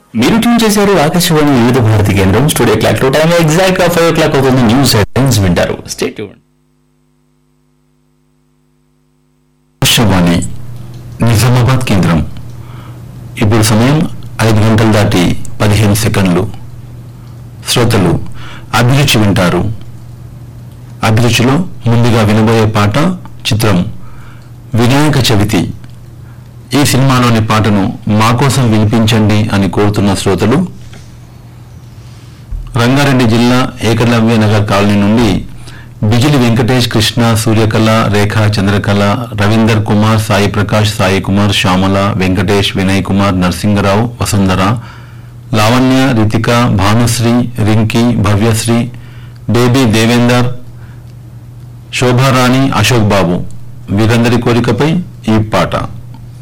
మీరు ట్యూన్ చేశారు ఆకాశవాణి వివిధ భారతి కేంద్రం studio clock to time exact గా ఫైవ్ ఓ క్లాక్ అవుతుంది న్యూస్ హెడ్లైన్స్ వింటారు స్టేట్ ఆకాశవాణి నిజామాబాద్ కేంద్రం ఇప్పుడు సమయం ఐదు గంటలు దాటి పదిహేను సెకండ్లు శ్రోతలు అభిరుచి వింటారు అభిరుచిలో ముందుగా వినబోయే పాట చిత్రం వినాయక చవితి ఈ సినిమాలోని పాటను మా కోసం వినిపించండి అని కోరుతున్న శ్రోతలు రంగారెడ్డి జిల్లా ఏకలవ్య నగర్ కాలనీ నుండి బిజిలి వెంకటేష్ కృష్ణ సూర్యకళ రేఖ చంద్రకళ రవీందర్ కుమార్ సాయి ప్రకాష్ సాయి కుమార్ శ్యామల వెంకటేష్ వినయ్ కుమార్ నరసింగరావు వసుంధర లావణ్య రితిక భానుశ్రీ రింకీ భవ్యశ్రీ బేబీ దేవేందర్ శోభారాణి అశోక్ బాబు వీరందరి కోరికపై ఈ పాట